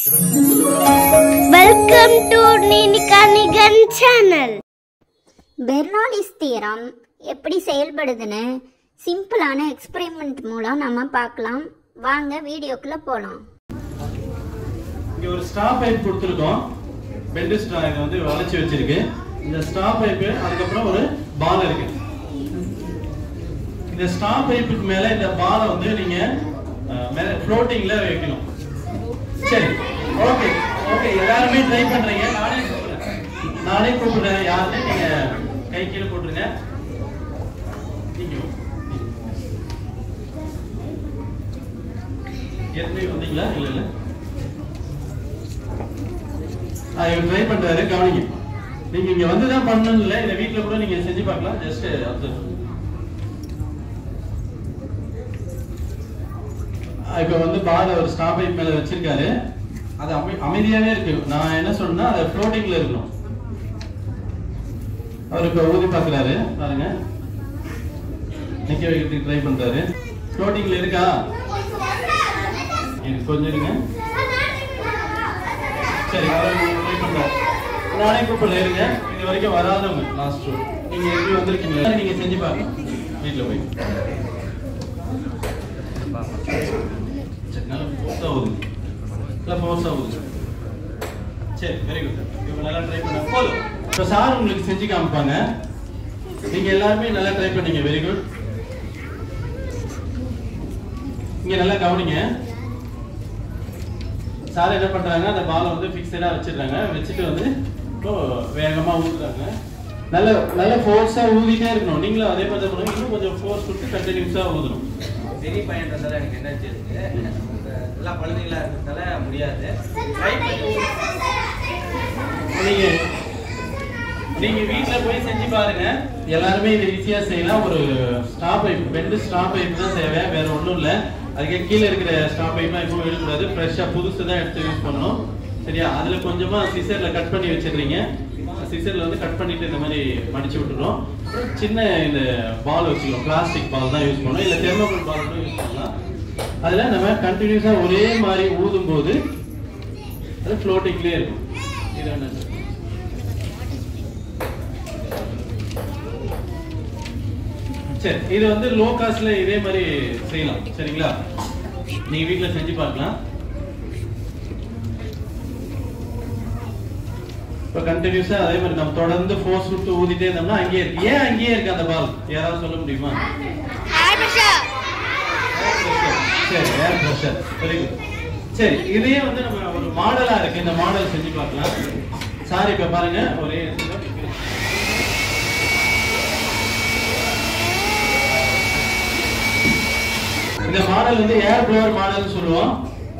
Welcome to Ninika Nikan channel Bernoulli's theorem எப்படி செயல்படுதுன்னு சிம்பிளான எக்ஸ்பெரிமெண்ட் மூலம் நம்ம பார்க்கலாம் வாங்க வீடியோக்குள்ள போகலாம் இங்க ஒரு ஸ்ட்ரா பைப் கொடுத்துருக்கோம் பெண்டு ஸ்ட்ரா இதை வந்து வளைச்சு வச்சிருக்கு இந்த ஸ்ட்ரா பைப்பு அதுக்கப்புறம் ஒரு பால் இருக்கு இந்த ஸ்ட்ரா பைப்புக்கு மேல இந்த பாலை வந்து நீங்க அஹ், மேல ஃப்ளோட்டிங்ல வைக்கணும் சரி ஓகே ஓகே எல்லாருமே ட்ரை பண்றீங்க நானே கூப்பிடுறேன் நானே கூப்பிடுறேன் யாருன்னு நீங்க கை கீழே போட்டுருங்க நீங்க ஏற்கனவே வந்தீங்களா இல்ல இல்ல ஆ, இவர் ட்ரை பண்றாரு கவனிங்க நீங்க இங்க வந்து தான் பண்ணணும் இல்ல இத வீட்ல கூட நீங்க செஞ்சு பார்க்கலாம் ஜஸ்ட் அப்சர்வ் இப்ப வந்து பால் ஒரு ஸ்டாப் பைப் மேல வச்சிருக்காரு அது அமை- அமைதியாவே இருக்கு நான் என்ன சொன்னா அது ஃப்ளோட்டிங்ல இருக்கணும் அவர் இப்ப ஊதி பாக்குறாரு பாருங்க நிக்க வைக்கிறதுக்கு ட்ரை பண்றாரு ஃப்ளோட்டிங்ல இருக்கா இருக்கு, கொஞ்சம் இருங்க சரி அவர் ட்ரை பண்றாரு நானே கூப்பிடல இருங்க இது வரைக்கும் வராதவங்க லாஸ்ட் ஷோ நீங்க எப்படி வந்திருக்கீங்க நீங்க செஞ்சு பாருங்க வீட்ல போய் சரி நல்லா ஃபோர்ஸா ஊதுங்க நல்லா ஃபோர்ஸா ஊதுங்க சரி வெரி குட் இவங்க நல்லா ட்ரை பண்ணாங்க போதும் இப்போ சார் உங்களுக்கு செஞ்சு காமிப்பாங்க நீங்க எல்லாருமே நல்லா ட்ரை பண்ணீங்க வெரி குட் இங்க நல்லா கவனிங்க சார் என்ன பண்றாங்க அந்த பாலை வந்து ஃபிக்ஸடா வச்சிடுறாங்க வச்சுட்டு வந்து இப்போ வேகமா ஊதுறாங்க நல்ல நல்ல ஃபோர்ஸா ஊதிட்டே இருக்கணும் நீங்களும் அதே மாதிரி தான் பண்ணுங்க இன்னும் கொஞ்சம் ஃபோர்ஸ் கொடுத்து கண்டினியூஸா ஊதணும் பெரிய பையன்றதால எனக்கு எனர்ஜி இருக்கு இந்த எல்லாம் குழந்தைங்களா இருக்கிறதால முடியாது ட்ரை பண்ணி நீங்க நீங்க வீட்ல போய் செஞ்சு பாருங்க எல்லாருமே இது ஈஸியா செய்யலாம் ஒரு ஸ்டாப் பைப் ரெண்டு ஸ்டாப் பைப் தான் தேவை வேற ஒண்ணும் இல்ல அதுக்கு கீழே இருக்கிற ஸ்டாப் பைப்லாம் எப்பவும் எடுக்கூடாது ஃப்ரெஷ்ஷா புதுசு தான் எடுத்து யூஸ் பண்ணணும் சரியா அதுல கொஞ்சமா சிசர்ல கட் பண்ணி வச்சிடுறீங்க சிசர்ல வந்து கட் பண்ணிட்டு இந்த மாதிரி மடிச்சு விட்டுறோம் சின்ன இந்த பால் வச்சுக்கலாம் பிளாஸ்டிக் பால் தான் யூஸ் பண்ணணும் இல்ல தெர்மோகோல் பால் கூட யூஸ் பண்ணலாம் அதுல நம்ம கண்டினியூஸா ஒரே மாதிரி ஊதும் போது அது ஃப்ளோட்டிங்லேயே இருக்கும் இது என்ன சார் சரி இது வந்து லோ காஸ்ட்ல இதே மாதிரி செய்யலாம் சரிங்களா நீங்க வீட்ல செஞ்சு பார்க்கலாம் இப்ப கண்டினியூஸா அதே மாதிரி நம்ம தொடர்ந்து ஃபோர்ஸ் விட்டு ஊதிட்டே இருந்தோம்னா அங்கேயே இருக்கு ஏன் அங்கேயே இருக்கு அந்த பால் யாராவது சொல்ல முடியுமா சரி ஏர் பிரஷர் வெரி குட் சரி இதையே வந்து நம்ம ஒரு மாடலா இருக்கு இந்த மாடல் செஞ்சு பார்க்கலாம் சாரி இப்ப பாருங்க ஒரே இடத்துல இந்த மாடல் வந்து ஏர் ப்ளோவர் மாடல் சொல்லுவோம்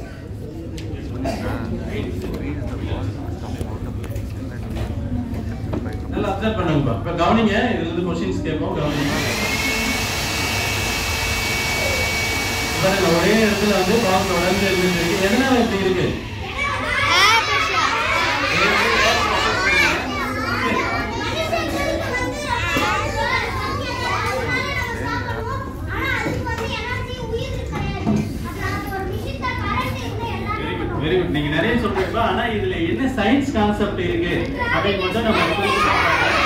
நல்லா அப்சர்வ் பண்ணுங்கப்பா இப்ப கவனிங்க இதுல இருந்து கொஸ்டின்ஸ் கேட்போம் கவனிங்க பாருங்க ஒரே இடத்துல வந்து பால் தொடர்ந்து இருந்துட்டு இருக்கு எதனால இப்படி இருக்கு வெரி குட் நீங்க நிறைய சொல்றீங்க ஆனா இதுல என்ன சயின்ஸ் கான்செப்ட் இருக்கு அப்படின்னு மட்டும் நம்ம புரிஞ்சு பார்க்கலாம்.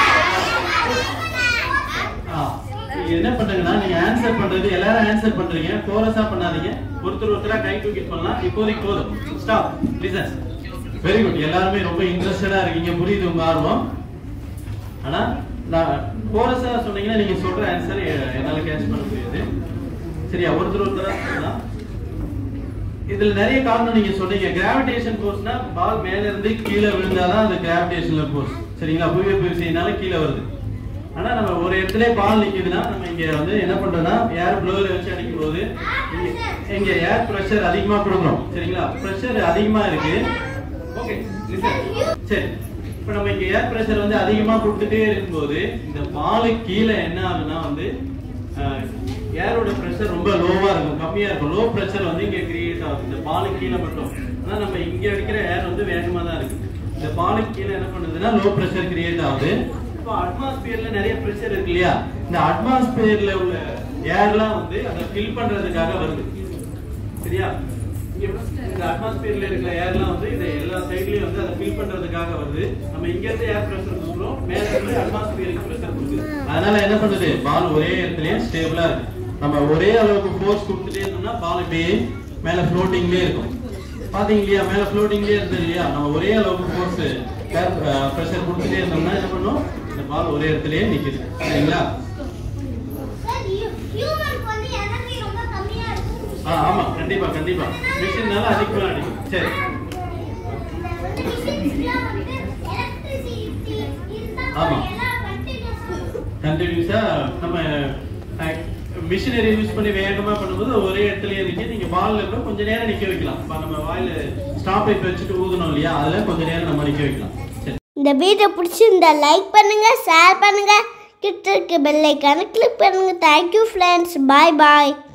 ஆ, நீங்க என்ன பண்றீங்கன்னா நீங்க ஆன்சர் பண்றது எல்லாரும் ஆன்சர் பண்றீங்க கோரஸா பண்ணாதீங்க ஒருத்தர் ஒருத்தரா கை தூக்கி பண்ணலாம் இப்போதைக்கு போதும் ஸ்டாப் லிசன் வெரி குட் எல்லாருமே ரொம்ப இன்ட்ரெஸ்டடா இருக்கீங்க புரியுது உங்க ஆர்வம் ஆனா நான் கோரஸா சொன்னீங்கன்னா நீங்க சொல்ற ஆன்சர் என்னால கேட்ச் பண்ண முடியாது சரியா ஒருத்தர் ஒருத்தரா சொல்லலாம் இதுல நிறைய காரணம் நீங்க சொன்னீங்க கிராவிடேஷன் ஃபோர்ஸ்னா பால் மேல இருந்து கீழே விழுந்தாதான் அது கிராவிடேஷனல் ஃபோர்ஸ் சரிங்களா புவிய விசையினால கீழே வருது ஆனா நம்ம ஒரு இடத்துல பால் நிக்குதுன்னா நம்ம இங்க வந்து என்ன பண்றோம்னா ஏர் ப்ளோவர் வச்சு அடிக்கும் போது இங்க- இங்க ஏர் பிரஷர் அதிகமா கொடுக்குறோம் சரிங்களா பிரஷர் அதிகமா இருக்கு ஓகே சரி இப்ப நம்ம இங்க ஏர் பிரஷர் வந்து அதிகமா கொடுத்துட்டே இருக்கும்போது இந்த பாலு கீழே என்ன ஆகுதுன்னா வந்து ஏரோட பிரஷர் ரொம்ப லோவா இருக்கும் கம்மியா இருக்கும் லோ பிரஷர் வந்து இங்க கிரியேட் ஆகுது இந்த பாலு கீழே மட்டும் ஆனா நம்ம இங்க அடிக்கிற ஏர் வந்து வேகமா தான் இருக்கு இந்த பாலு கீழே என்ன பண்ணுதுன்னா லோ பிரஷர் கிரியேட் ஆகுது இப்போ அட்மாஸ்பியர்ல நிறைய பிரஷர் இருக்கு இல்லையா இந்த அட்மாஸ்பியர்ல உள்ள ஏர்லாம் வந்து அதை ஃபில் பண்றதுக்காக வருது சரியா இங்க இந்த இந்த அட்மாஸ்பியர்ல இருக்கிற ஏர்லாம் வந்து இதை எல்லா சைட்லயும் வந்து அதை ஃபில் பண்றதுக்காக வருது நம்ம இங்க இருந்து ஏர் பிரஷர் கொடுக்குறோம் மேல இருந்து அட்மாஸ்பியருக்கு பிரஷர் கொடுக்குது அதனால என்ன பண்ணுது பால் ஒரே இடத்துலயே ஸ்டேபிளா இருக்கு நம்ம ஒரே அளவுக்கு ஃபோர்ஸ் கொடுத்துட்டே இருந்தோம்னா பால் இப்படியே மேல ஃப்ளோட்டிங்லயே இருக்கும் பாத்தீங்க இல்லையா மேல ஃப்ளோட்டிங்லயே இருந்தது இல்லையா நம்ம ஒரே அளவுக்கு ஃபோர்ஸ் ஏர் பிரஷர் கொடுத்துட்டே இருந்தோம்னா என்ன பண்ணும் இந்த பால் ஒரே இடத்துலயே நிக்குது சரிங்களா ஆ ஆமா கண்டிப்பா கண்டிப்பா மிஷின்னால அதிகமா அடிக்கும் சரி ஆமா. கண்டினியூஸா நம்ம மிஷினரி யூஸ் பண்ணி வேகமா பண்ணும்போது ஒரே இடத்துலயே நிக்க நீங்க பால்ல கூட கொஞ்ச நேரம் நிக்க வைக்கலாம் இப்ப நம்ம வாயில ஸ்டாப் பைப் வச்சுட்டு ஊதணும் இல்லையா அதுல கொஞ்ச நேரம் நம்ம நிக்க வைக்கலாம் சரி இந்த வீடியோ பிடிச்சிருந்தா லைக் பண்ணுங்க ஷேர் பண்ணுங்க கிட்ட இருக்க பெல் ஐக்கான கிளிக் பண்ணுங்க தேங்க்யூ ஃப்ரெண்ட்ஸ் பாய் பாய்